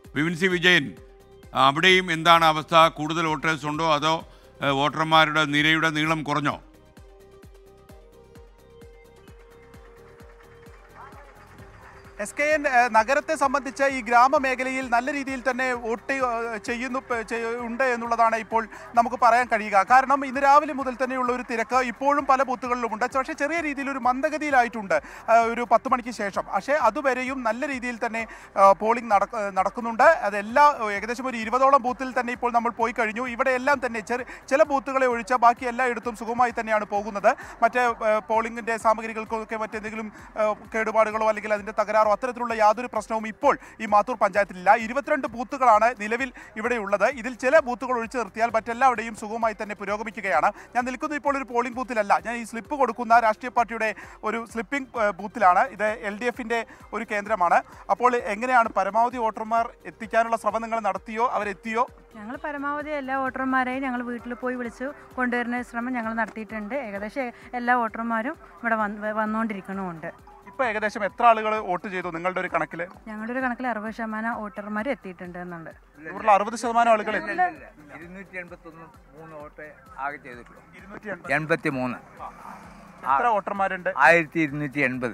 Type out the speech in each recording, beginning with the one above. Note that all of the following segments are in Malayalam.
വിപിൻ സി വിജയൻ അവിടെയും എന്താണ് അവസ്ഥ കൂടുതൽ വോട്ടേഴ്സ് ഉണ്ടോ അതോ ഏഹ്, വോട്ടർമാരുടെ നിരയുടെ നീളം കുറഞ്ഞോ എസ് കെ എൻ ഏഹ്, നഗരത്തെ സംബന്ധിച്ച് ഈ ഗ്രാമമേഖലയിൽ നല്ല രീതിയിൽ തന്നെ വോട്ട് ഏഹ്, ചെയ്യുന്നു പ- ചെയ്യ- ഉണ്ട് എന്നുള്ളതാണ് ഇപ്പോൾ നമുക്ക് പറയാൻ കഴിയുക കാരണം ഇന്ന് രാവിലെ മുതൽ തന്നെയുള്ള ഒരു തിരക്ക് ഇപ്പോഴും പല ബൂത്തുകളിലുമുണ്ട് പക്ഷേ ചെറിയ രീതിയിൽ ഒരു മന്ദഗതിയിലായിട്ടുണ്ട് ഏഹ്, ഒരു പത്ത് മണിക്ക് ശേഷം പക്ഷേ അതുവരെയും നല്ല രീതിയിൽ തന്നെ ഏഹ്, പോളിംഗ് നടക്ക നടക്കുന്നുണ്ട് അതെല്ലാ ഏകദേശം ഒരു ഇരുപതോളം ബൂത്തിൽ തന്നെ ഇപ്പോൾ നമ്മൾ പോയി കഴിഞ്ഞു ഇവിടെ എല്ലാം തന്നെ ചെറു ചില ബൂത്തുകളെ ഒഴിച്ച ബാക്കി എല്ലായിടത്തും സുഗമമായി തന്നെയാണ് പോകുന്നത് മറ്റേ ഏഹ്, പോളിംഗിന്റെ സാമഗ്രികൾക്കൊക്കെ മറ്റെന്തെങ്കിലും ഏഹ്, കേടുപാടുകളോ അല്ലെങ്കിൽ അതിന്റെ തകരാറോ അത്തരത്തിലുള്ള യാതൊരു പ്രശ്നവും ഇപ്പോൾ ഈ മാത്തൂർ പഞ്ചായത്തിലില്ല ഇരുപത്തിരണ്ട് ബൂത്തുകളാണ് നിലവിൽ ഇവിടെയുള്ളത് ഇതിൽ ചില ബൂത്തുകൾ ഒഴിച്ചു നിർത്തിയാൽ മറ്റെല്ലാവിടെയും സുഗമമായി തന്നെ പുരോഗമിക്കുകയാണ് ഞാൻ നിൽക്കുന്നത് ഇപ്പോൾ ഒരു പോളിംഗ് ബൂത്തിലല്ല ഞാൻ ഈ സ്ലിപ്പ് കൊടുക്കുന്ന രാഷ്ട്രീയ പാർട്ടിയുടെ ഒരു സ്ലിപ്പിംഗ് ഏഹ്, ബൂത്തിലാണ് ഇത് എൽ ഡി എഫിന്റെ ഒരു കേന്ദ്രമാണ് അപ്പോൾ എങ്ങനെയാണ് പരമാവധി വോട്ടർമാർ എത്തിക്കാനുള്ള ശ്രമം നിങ്ങൾ നടത്തിയോ അവരെത്തിയോ ഞങ്ങൾ പരമാവധി എല്ലാ വോട്ടർമാരെയും ഞങ്ങൾ വീട്ടിൽ പോയി വിളിച്ച് കൊണ്ടുവരുന്ന ശ്രമം ഞങ്ങൾ നടത്തിയിട്ടുണ്ട് ഏകദേശം എല്ലാ വോട്ടർമാരും ഇവിടെ വന്ന് വന്നുകൊണ്ടിരിക്കണമുണ്ട് ഇപ്പൊ ഏകദേശം എത്ര ആളുകൾ വോട്ട് ചെയ്തു നിങ്ങളുടെ ഒരു കണക്കിൽ ഞങ്ങളുടെ ഒരു കണക്കിൽ അറുപത് ശതമാനം വോട്ടർമാർ എത്തിയിട്ടുണ്ട് എന്നുണ്ട് ഇവരുടെ അറുപത് ശതമാനം ആളുകൾ എത്തി. ഇരുന്നൂറ്റി എൺപത്തൊന്ന് മൂന്ന് വോട്ട് ആകെ ചെയ്തിട്ടുള്ളൂ ഇരുന്നൂറ്റി എൺപത്. എൺപത്തി മൂന്ന് എത്ര വോട്ടർമാരുണ്ട് ആയിരത്തി ഇരുന്നൂറ്റി എൺപത്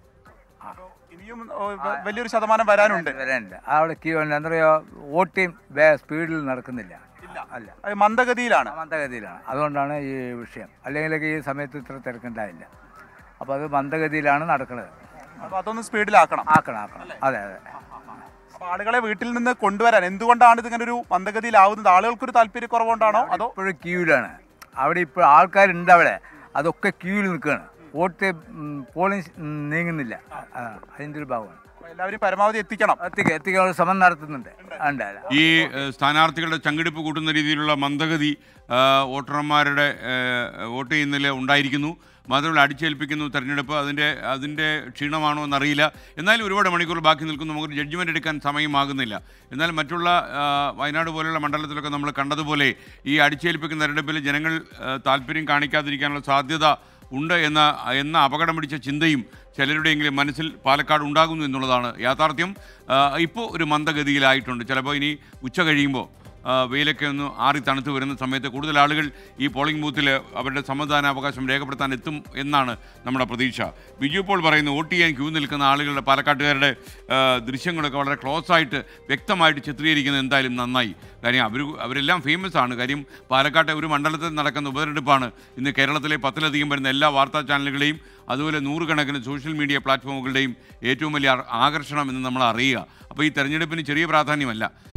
ഇനിയും ഓ, വ- വലിയൊരു ശതമാനം വരാനുണ്ട് വരാനില്ല അവിടെ ക്യൂ ഉണ്ട് എന്താ പറയുക വോട്ടിംഗ് വേ സ്പീഡിൽ നടക്കുന്നില്ല അല്ല അത് മന്ദഗതിയിലാണ് മന്ദഗതിയിലാണ് അതുകൊണ്ടാണ് ഈ വിഷയം അല്ലെങ്കിലൊക്കെ ഈ സമയത്ത് ഇത്ര തിരക്കുണ്ടായില്ല അപ്പോൾ അത് മന്ദഗതിയിലാണ് നടക്കുന്നത് അപ്പൊ അതൊന്ന് സ്പീഡിലാക്കണം ആക്കണം ആക്കണം അതെ അതെ അപ്പൊ ആളുകളെ വീട്ടിൽ നിന്ന് കൊണ്ടുവരാൻ എന്തുകൊണ്ടാണ് ഇതിങ്ങനെ ഒരു മന്ദഗതിയിലാവുന്നത് ആളുകൾക്കൊരു താല്പര്യക്കുറവുകൊണ്ടാണോ അതോ ഇപ്പോഴും ക്യൂവിലാണ് അവിടെ ഇപ്പോൾ ആൾക്കാരുണ്ട് അവിടെ അതൊക്കെ ക്യൂവിൽ നിൽക്കുകയാണ് വോട്ട് ഉം, പോളിംഗ് ഉം, നീങ്ങുന്നില്ല ആ, അതിൻ്റെ ഒരു ഭാഗമാണ് അപ്പൊ എല്ലാവരും പരമാവധി എത്തിക്കണം എത്തിക്കുക എത്തിക്കാനുള്ള ശ്രമം നടത്തുന്നുണ്ട് ഉണ്ട് ഈ ഏഹ്, സ്ഥാനാർത്ഥികളുടെ ചങ്കിടിപ്പ് കൂട്ടുന്ന രീതിയിലുള്ള മന്ദഗതി ഏഹ്, വോട്ടർമാരുടെ ഏഹ്, വോട്ട് ചെയ്യുന്നതിൽ ഉണ്ടായിരിക്കുന്നു മാത്രമല്ല അടിച്ചേൽപ്പിക്കുന്നു തെരഞ്ഞെടുപ്പ് അതിൻ്റെ അതിൻ്റെ ക്ഷീണമാണോ എന്നറിയില്ല എന്നാലും ഒരുപാട് മണിക്കൂർ ബാക്കി നിൽക്കുന്നു നമുക്ക് ജഡ്ജ്മെൻ്റ് എടുക്കാൻ സമയമാകുന്നില്ല എന്നാൽ മറ്റുള്ള ആ, വയനാട് പോലെയുള്ള മണ്ഡലത്തിലൊക്കെ നമ്മൾ കണ്ടതുപോലെ ഈ അടിച്ചേൽപ്പിക്കുന്ന തെരഞ്ഞെടുപ്പിൽ ജനങ്ങൾ ആ, താല്പര്യം കാണിക്കാതിരിക്കാനുള്ള സാധ്യത ഉണ്ട് എന്ന എന്ന അപകടം പിടിച്ച ചിന്തയും ചിലരുടെയെങ്കിലും മനസ്സിൽ പാലക്കാട് ഉണ്ടാകുന്നു എന്നുള്ളതാണ് യാഥാർത്ഥ്യം ഇപ്പോൾ ഒരു മന്ദഗതിയിലായിട്ടുണ്ട് ചിലപ്പോൾ ഇനി ഉച്ച കഴിയുമ്പോൾ ആ, വെയിലൊക്കെ ഒന്ന് ആറി തണുത്ത് വരുന്ന സമയത്ത് കൂടുതൽ ആളുകൾ ഈ പോളിംഗ് ബൂത്തിൽ അവരുടെ സമ്മതിദാനാവകാശം രേഖപ്പെടുത്താൻ എത്തും എന്നാണ് നമ്മുടെ പ്രതീക്ഷ ബിജു പോൾ പറയുന്നു വോട്ട് ചെയ്യാൻ ക്യൂ നിൽക്കുന്ന ആളുകളുടെ പാലക്കാട്ടുകാരുടെ ആ, ദൃശ്യങ്ങളൊക്കെ വളരെ ക്ലോസ് ആയിട്ട് വ്യക്തമായിട്ട് ചിത്രീകരിക്കുന്നത് എന്തായാലും നന്നായി കാര്യം അവർ അവരെല്ലാം ഫേമസ് ആണ് കാര്യം പാലക്കാട്ടെ ഒരു മണ്ഡലത്തിൽ നടക്കുന്ന ഉപതെരഞ്ഞെടുപ്പാണ് ഇന്ന് കേരളത്തിലെ പത്തിലധികം വരുന്ന എല്ലാ വാർത്താ ചാനലുകളെയും അതുപോലെ നൂറുകണക്കിന് സോഷ്യൽ മീഡിയ പ്ലാറ്റ്ഫോമുകളുടെയും ഏറ്റവും വലിയ ആ- ആകർഷണം എന്ന് നമ്മൾ അറിയുക അപ്പോൾ ഈ തെരഞ്ഞെടുപ്പിന് ചെറിയ പ്രാധാന്യമല്ല